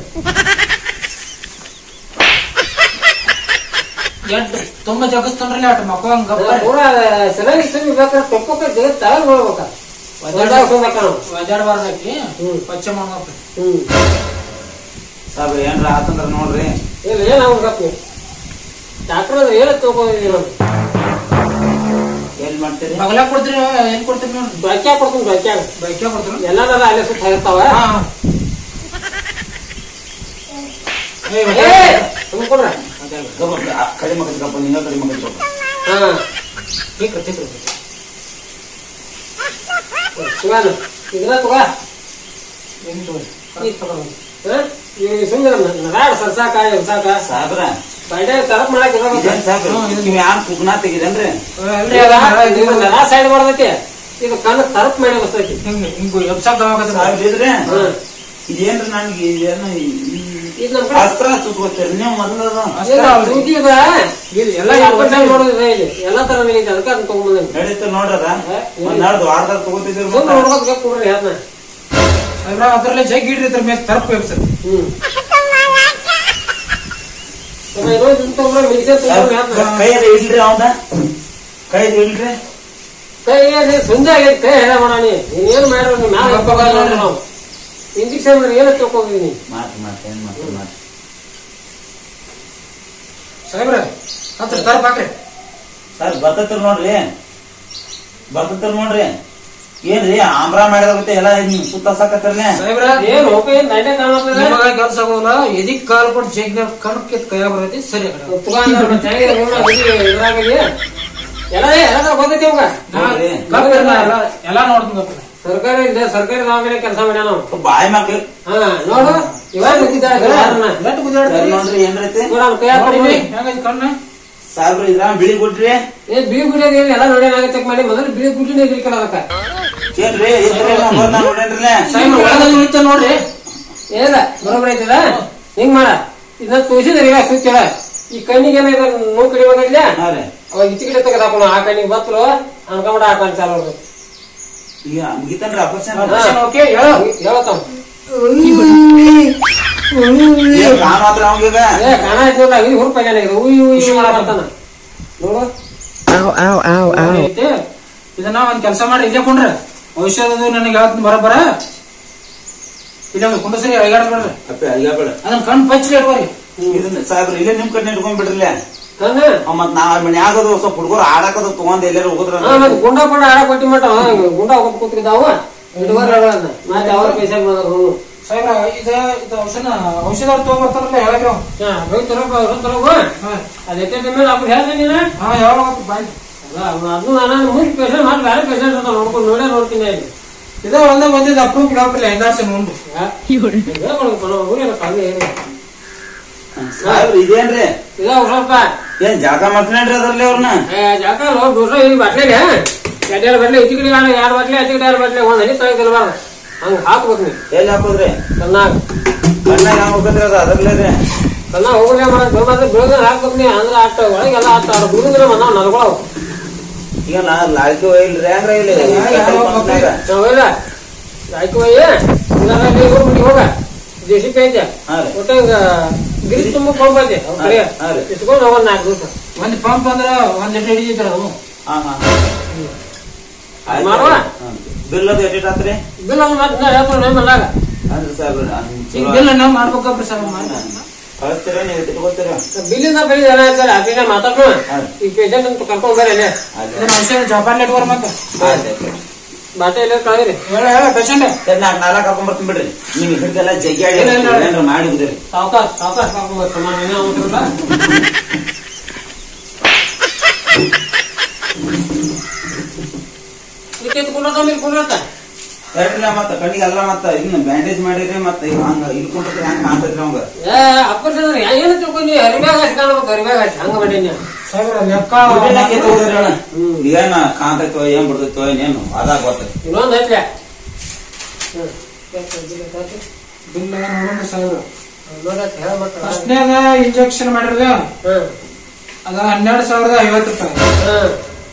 B: ಎಡ್ ತುಂಬಾ ಜಗಸ್ತನ್ರಿ ಅಟ್ ಮಕ್ಕ ಹಂಗ ಗಪ್ಪ
A: ಪೂರ ಸರಿಯಾಗಿ ಸುಮ್ಮನೆ ಬೇಕಾದ್ರೆ ತೊಪ್ಪಕ್ಕ ಜಗತ್ ತಗೊಂಡ್ ಹೋಗ್ಬೇಕ ಒಂದಾಗ ಸುಮ್ಮಕ ನಾವು
B: ಒದ್ದಾಡಬಾರ್ದಾಕಿ
A: ಹ್ಮ್.
B: ಪಚ್ಚ ಮಾಡ್ಬೇಕು
A: ಹ್ಮ್
C: ಸಾವಿರ ಏನ್ರ ಆತಂದ್ರ ನೋಡ್ರಿ
A: ಇಲ್ಲ ಏನ್ ಅವ್ನ ಗಪ್ಪಿ ಡಾಕ್ಟರ್ ಅಂದ್ರೆ ಏನ ತಿಳ್ಕೊಂಡಿದೀವಿ ನಾವು
C: ಎಲ್ಲಿ ಮಾಡ್ತೀರಿ
B: ಬಗಲ ಕೊಡ್ತೀರಿ ಏನ್ ಕೊಡ್ತೀರಿ ನೋಡ್ರಿ
A: ದ್ವಾಕ್ಯಾ ಕೊಡ್ತೀನಿ ದ್ವಾಕ್ಯಾಗ
B: ಬೈಕ್ಯ ಕೊಡ್ತೀರಿ
A: ಎಲ್ಲಾರ ಅಲ್ಲೇ ಸುತ್ತ ಇರ್ತಾವ
B: ಹಾ
C: ಗಪ್ಪ, ಆ ಕಡೆ ಮಕ್ಕಳ ಗಪ್ಪ ನಿನ್ನ ಕಡೆ ಮಕ್ಕಳ ಗಪ್ಪ
A: ಹಾ
B: ತಿಕ್ರ ತಿಕ್ರ
A: ಶಿವಾನು ಇದನ್ನ ತಗೋ
B: ಏನು ತಗೋರಿ
A: ಈ ತಗೋ ಹಾ ಈ ಸುಮ್ಮನೆ ನಗಾಡ ಸರ್ಸಾಕ ಸಾಕ
C: ಸಾಬ್ರ
A: ಬೈಡೆ ತರಪ್ ಮಾಡಕ್
C: ಇದೇನ್ ಸಾಬ್ರ ನೀವು ಯಾನ್ ಕುಗ್ನಾ ತೆಗಿದೇನ್ರಿ
B: ಅಲ್ರಿ ಅದ
A: ನಗಾ ಸೈಡ್ ಮಾಡ್ದೈತಿ ಇದು ಕಣ್ಣು ತರಪ್ ಮಾಡಿ ಬಸ್ತೈತಿ
B: ಹಿಂಗ ಹಿಂಗ ಎಬ್ಸಾಕ್ ದವಾಖಾನೆ
C: ಸಾಬ್ರ ಇದ್ರೆ
A: ಹ್ಮ್
C: ಇದೇನ್ರಿ ನನ್ಗೆ ಇದೇನು
A: ಇದು ನಮ್ ಕಡೆ
C: ಅಸ್ತ್ರ ಸುತ್ಕೋತೀರಿ ನೀವು ಮೊದಲ
B: ಅಷ್ಟೇ ಅಲ್ರಿ
A: ಸೂಜಿ ಇದ
B: ಇದು
A: ಎಲ್ಲ
B: ಎಲ್ಲ
A: ಯಾಕೆ ಸೈಡ್ ಮಾಡೋದಿದೆ ಇಲ್ಲಿ ಎಲ್ಲ ತರ ಐತಿ ಅದಕ್ಕೆ ಅದನ್ನ ತಗೊಂಬಂದೇನಿ
C: ನಡೀತು ನೋಡ್ರದ ಒಂದ್ ನಾಡ್ದು ವಾರದಾಗ ತಗೋತಿದ್ರು
A: ಸುಮ್ಮನೆ ನೋಡ್ಬೇಕು ಬೇಕು ಕೊಡ್ರಿ ಅದನ್ನ
B: ಅದ್ರ ಅದ್ರಲ್ಲೇ ಜಗ್ ಇಡ್ರಿ ಇದ್ರ ಮೇಲೆ ತರಪ್ ಎಬ್ಸರ್
A: ಹ್ಮ್ ತಮ್ಮ ಇರೋದು ಇಂತ ಒಬ್ರು ಮಿಕ್ಸರ್ ತಗೊಂಡ್ರಿ ಅದನ್ನ
C: ಕೈಯದ ಇಲ್ರಿ ಅವನ ಕೈಯದ ಇಲ್ರಿ
A: ಕೈ ಏನ್ ಸುಂದ ಆಗೈತಿ ಕೈ ಹೇಳ ಮಾಡ ನೀ ನೀನ್ ಏನ್ ಮಾಡ್ರಿ ನೀವ್ ಮ್ಯಾಲ ಹಾಕ್ಬೇಕು ನೋಡ್ರಿ ನಾವು ಇಂಜೆಕ್ಷನ್ ಏನ ತಿಳ್ಕೊಂಡಿದೀನಿ
C: ಮಾತ್ ಮಾತ್ ಏನ್ ಮಾತ್ ಮಾತ್
B: ಸಾಹೇಬ್ರ ಹತ್ರ ತರಪ್ ಹಾಕ್ರಿ
C: ಸರ್ ಬರ್ತೈತ್ರ ನೋಡ್ರಿ ಬರ್ತೈತ್ರ ನೋಡ್ರಿ ಏನ್ರಿ ಆಮ್ರ ಮಾಡಿದಾಗುತ್ತೆ ಎಲ್ಲ ನಿಮ್ ಸುತ್ತ ಸಾಕತ್ತರ್ಲೆ
B: ಸಾಹೇಬ್ರ
A: ಏನ್ ಹೋಗ ಏನ್ ದಂಡೆ ಕಾಣತ್ತದ
B: ನಿಮಗ ಕೆಲಸ ಆಗೋಲ್ಲ ಎದಿಕ್ ಕಾಲ್ ಕೊಟ್ಟು ಜಗ್ ಕಣ್ ಕಿತ್ ಕೈಯ ಬರ್ತೈತಿ ಸರಿ ಆ ಕಡೆ.
A: ತಗೊಂಡ್ ಮತ್ತೆ ಹೆಂಗಿದೆ ಇವ್ನ ಇದು ಇದ್ರಾಗಿದೆ ಎಲ್ಲ ಎಲ್ಲ ಬಂದೈತಿ ಅವಾಗ
C: ನೋಡ್ರಿ
B: ಗಪ್ ಇರ್ಲ, ಎಲ್ಲ- ಎಲ್ಲಾ ನೋಡ್ತೀನಿ ಗಪ್ ಇರ್ಲ.
A: ಸರ್ಕಾರಿ ಇದೆ ಸರ್ಕಾರಿ ದವಾಖಾನೆ ಕೆಲಸ ಮಾಡ್ಯಾನ ನಾವು
C: ಬಾಯಿ ಮಕ್ಳು
A: ಹಾ ನೋಡು ಇವಾಗ ನಿಂತಿದ್ದಾಳೆ ಯಾರನ್ನ
B: ಲಟ್ ಗುದ್ದಾಡ್ತೀರಿ?
C: ನೋಡ್ರಿ ಏನ್ರೈತಿ
A: ನೋಡು ಅವ್ನ ಕೈ ಹಾಕ್ಬಿಡಿ
B: ನೋಡ್ರಿ, ಹೆಂಗೈತಿ ಕಣ್ಣು
C: ಸಾಬ್ರ ಇದ್ರ ಬಿಳಿ ಕೊಟ್ರಿ
A: ಏನ್ ಬಿಳಿ ಗುಡಿಯೋದು ಏನ್ ಎಲ್ಲ ನೋಡ್ಯಾನ ಚೆಕ್ ಮಾಡಿ ಮೊದಲು ಬಿಳಿ ಗುಡಿನೇ ಇದ್ರಿಕಲ್ಲ ಅದಕ್ಕ
C: ಏನ್ರಿ ಇದ್ರಿ ಬರ್ತಾನ ನೋಡ್ರೇನ್ರಲ್ಲ
B: ಸಾಹೇಬ್ರ ಒಳಗಡೆ ಉಳಿತ ನೋಡ್ರಿ
A: ಏನ ಬರೋಬ್ಬರ ಐತದ ಹಿಂಗ್ ಮಾಡ ಇದನ್ನ ತೋರಿಸಿದ್ರೆ ಇವಾಗ ಸುತ್ತಿಳ ಈ ಕಣ್ಣಿಗೆ ಏನೋ ನೋವು ಕಡಿಮೆ
C: ಹಾ ರೀ
A: ಅವಾಗ ಈಚೆ ಕಡೆ ತೆಗೆದು ಹಾಕೋಣ ಆ ಕಣ್ಣಿಗೆ ಬತ್ತಲು ಅನ್ಕೊಂಬಿಡ ಆ ಕಣ್ ಚಾಲು ಆಗ್ಬೇಕು.
C: ಈಗ ಮುಗಿತನ್ರಿ ಆಪರೇಷನ್
B: ಆಪರೇಷನ್ ಓಕೆ ಹೇಳು
A: ಹೇಳ್ತಾವ
C: ಕಾನ್ ಮಾತ್ರ ಅವಂಗೀಗ
A: ಏ ಕಾಣ ಆಯ್ತಲ್ಲ ಇಲ್ಲಿ ಹುರುಪ ಜನ ಇದು ಉಯ್ ಉಯ್
B: ಖುಷಿ
A: ಮಾಡತ್ತಾನ ನೋಡು
B: ಐತೆ. ಇದನ್ನ ಒಂದ್ ಕೆಲಸ ಮಾಡಿ ಇಲ್ಲೇ ಕೊಂಡ್ರೆ ಔಷಧದು ನನಗೆ ಹೇಳ್ತೀನಿ ಬರಬರ ಇಲ್ಲೇ ಒಂದು ಕುಂಡಸ್ರಿ ಅಯ್ಯಾಡ್ಬೇಡ್ರಿ
C: ಅಪ್ಪೆ ಅಯ್ಯಬೇಡ
B: ಅದನ್ನ ಕಣ್ ಪಚ್ಚಲಿ ಇಡ್ಬಾರಿ
C: ಇದನ್ನ ಸಾಬ್ರ ಇಲ್ಲೇ ನಿಮ್ ಕಡೆ ಇಟ್ಕೊಂಡ್ ಬಿಡ್ರಲ್ಲ
A: ಕಣ್ಣ
C: ಮತ್ ನಾವ್ ಮನ್ಯಾಗದು ಸ್ವಲ್ಪ ಹುಡುಗರು ಆಡಕದು ತಗೊಂಡ್ ಎಲ್ಲಾರು ಹೋಗುದ್ರ
A: ಹಾ ಮತ್ತೆ ಗುಂಡ ಪಂಡ ಆಡ ಕೊಟ್ಟಿ ಮಟ್ಟ ಗುಂಡ ಹೋಗಿ ಕೂತ್ಕಿದ್ದಾವ ಇಡುವರ್ ಹೇಳೋದನ್ನ ಮತ್ತೆ ಅವ್ರ ಪೈಸೆ ಬಂದ್ರು
B: ಸಾಹೇಬ್ರ ಇದ ಇದು ಔಷಧ ಔಷಧ ತಗೊಂಡ್ಬರ್ತಾರಲ್ಲ ಹೇಳಕ್ರಿ ಅವ್ನು.
A: ಹಾ ಹೋಗಿ ತರೋಗ ಹೋಗಿ ತರೋಗ
B: ಹಾ
A: ಅದ್ ಎತ್ತೆ ಮೇಲೆ ಅವ್ರು ಹೇಳ್ದೆ ನೀನು
B: ಹಾ ಯಾವಾಗ ಬಾಯ್
A: ಅಲ್ಲ ಅದು ನಾನು ಮುಂದೆ ಪೇಷಂಟ್ ಮಾಡಿ ಬೇರೆ ಪೇಷಂಟ್ ಅಂತ ನೋಡ್ಕೊಂಡು ನೋಡೇ ನೋಡ್ತೀನಿ ಅಲ್ಲಿ
B: ಇದ ಒಂದೇ ಬಂದಿದ್ದು ಅಪ್ರೂವ್ ಡಾಕ್ಟರ್ ಐದಾರು ನೋಡಿ
C: ಸಾಬ್ರ ಇದೇನ್ರಿ
A: ಇದಾವ ಸ್ವಲ್ಪ
C: ಏನ್ ಜಾಗ ಮಾಡ್ತಾನೇನ್ರಿ ಅದ್ರಲ್ಲಿ ಅವ್ರನ್ನ
A: ಜಾಕ ದೋಷ ಈ ಬಾಟ್ಲಿಗೆ ಎರಡೆರಡು ಬಟ್ಲೆ ಈಚೆ ಕಡೆ ಎರಡು ಎರಡು ಬಟ್ಲೆ ಆಚೆ ಕಡೆ ಎರಡು ಬಟ್ಲೆ ಒಂದು ಹನಿ ತೆಗೆದಿಲ್ಬಾರ್ದು ಹಂಗೆ ಹಾಕ್ಬೇಕು ನೀವು
C: ಎಲ್ಲಿ ಹಾಕೋದ್ರಿ
A: ಚೆನ್ನಾಗಿ
C: ಕಣ್ಣಾಗ ಯಾವ ಹೋಗದ್ರಿ ಅದ ಅದ್ರಲ್ಲೇ ರೀ
A: ಚೆನ್ನಾಗಿ ಹೋಗಲೇ ಮಾಡೋದು ಬೇಕಾದ್ರೆ ಬೆಳಗ್ಗೆ ಹಾಕ್ಬೇಕು ನೀವು ಅಂದ್ರೆ ಅಷ್ಟ ಒಳಗೆಲ್ಲ ಅಷ್ಟ ಅವ್ರು ಬಿಡುದ್ರೆ ಬಂದಾವ ನಲ್ಗೊಳವು
C: ಈಗ ನಾ ಲಾಲ್ಕಿ ಒಯ್ಲ್ರಿ ಹಂಗ್ರ ಇಲ್ಲಿ ಪೆಟ್ರೋಲ್ ಪಂಪ್ನ್ಯಾಗ.
A: ನಾವು ಇಲ್ಲ ಆಯ್ತು ಒಯ್ಯ ಇವ್ರ ಮನೆಗೆ ಹೋಗ ಜೆ ಸಿ ಪಿ ಐತೆ
C: ಹಾ ರೀ
A: ಒಟ್ಟ ಹಿಂಗ ಗಿರಿ ತುಂಬ ಪಂಪ್ ಐತೆ ಅವ್ರ ಕಡೆ
C: ಹಾ ರೀ.
A: ಇಟ್ಕೊಂಡು ಹೋಗೋದು ನಾಲ್ಕು ದಿವಸ
B: ಒಂದ್ ಪಂಪ್ ಅಂದ್ರ ಒಂದ್ ಲೀಟರ್ ಹಿಡಿದಿದ್ರ ಅದು
C: ಹಾ ಹಾ ಆಯ್ತು.
A: ಮಾಡುವ?
C: ಹಾ. ಬಿಲ್ ಅದು ಎಡಿಟ್ ಆತ್ರಿ
A: ಬಿಲ್ ಒಂದು ಮತ್ತೆ ನಾ ಹೇಳ್ಕೊಂಡು ನಮ್ಮಲ್ಲಾಗ
C: ಅಂದ್ರೆ ಸಾಬ್ರ
B: ಈಗ ಬಿಲ್ ನಾವ್ ಮಾಡ್ಬೇಕಪ್ಪ ಸರ್ ಮಾಡಿ
C: ಕಳಿಸ್ತೀರ ನೀವು ಇಟ್ಕೋತೀರ
A: ಬಿಲ್ಲಿಂದ ಬೆಳಿ ಜನ ಇರ್ತಾರೆ ಅಭಿನ ಮಾತಾಡೋಣ
C: ಹಾ.
A: ಈ ಪೇಷಂಟ್ ಅಂತ ಕರ್ಕೊಂಡ್ ಬರ್ರಿ ಅಲ್ಲೇ
B: ಇದನ್ನ ಔಷಧ ಜಪಾನ್ ನೆಟ್ವರ್ಕ್ ಮತ್ತೆ
A: ಬಾಟೆ ಎಲ್ಲ ಕಳಿರಿ
B: ಹೇಳ ಹೇಳ ಪೇಷಂಟ್
C: ನಾಲ್ಕು ನಾಲ್ಕು ಕರ್ಕೊಂಡ್ ಬರ್ತೀನಿ ಬಿಡ್ರಿ ನಿಮ್ಗೆ ಹಿಡ್ದೆಲ್ಲ ಜಗ್ಗಿ ಆಡಿ
B: ಇಲ್ಲ, ಇಲ್ಲ.
C: ಏನ್ರ ಮಾಡಿ ಬಿಡ್ರಿ
A: ಸಾವಕಾಶ ಸಾವಕಾಶ ಕರ್ಕೊಂಡ್ ಬರ್ತಾನ ನಾನು ಏನೇ ಆಗ್ಬಿಟ್ಟಿರಲ್ಲ ಇದಕ್ಕೆ ಕುಂಡ್ರತ ಮೇಲೆ ಕುಂಡ್ರತ
C: ಕರೆಕ್ಟಿಲ್ಲ ಮತ್ತ ಕಣ್ಣಿಗೆ ಎಲ್ಲ ಮತ್ತ ಇದನ್ನ ಬ್ಯಾಂಡೇಜ್ ಮಾಡಿರಿ ಮತ್ತ ಈಗ ಹಂಗ ಇಲ್ಕೊಂಡ್ರೆ ಹಂಗ ಕಾಣ್ತೈತ್ರಿ ಅವಂಗ
A: ಏ ಅಪ್ಪರ್ಸ ಏನು ತಿಳ್ಕೊಂಡಿ ಹರಿಬ್ಯಾಗ ಹಚ್ಚಿ ಕಾಣ್ಬೇಕು ಹರಿಬ್ಯಾಗ ಹಚ್ಚಿ ಹಂಗ ಮಾಡೀನಿ
B: ಸಾಹೇಬ್ರ ಲೆಕ್ಕ
C: ದುಡ್ಡಿನ ಕಿತ್ತು ಹೋದ್ರಿ ಅಣ್ಣ ಏನ ಕಾಣ್ತೈತೋ ಏನ್ ಬಿಡ್ತೈತೋ ಏನೇನು ಅದಾಗ ಗೊತ್ತೈತಿ
A: ಇನ್ನೊಂದು ಐತ್ಲೆ
B: ಬಿಲ್ ನೋಡೋಣ ಸಾಹೇಬ್ರ
A: ನೋಡತ್ ಹೇಳ ಮತ್ತ
B: ಫಸ್ಟ್ನ್ಯಾಗ ಇಂಜೆಕ್ಷನ್ ಮಾಡಿರಲ್ಲ
A: ಹ್ಮ್
B: ಅದ ಹನ್ನೆರಡು ಸಾವಿರದ ಐವತ್ತು ರೂಪಾಯಿ
A: ಹ್ಮ್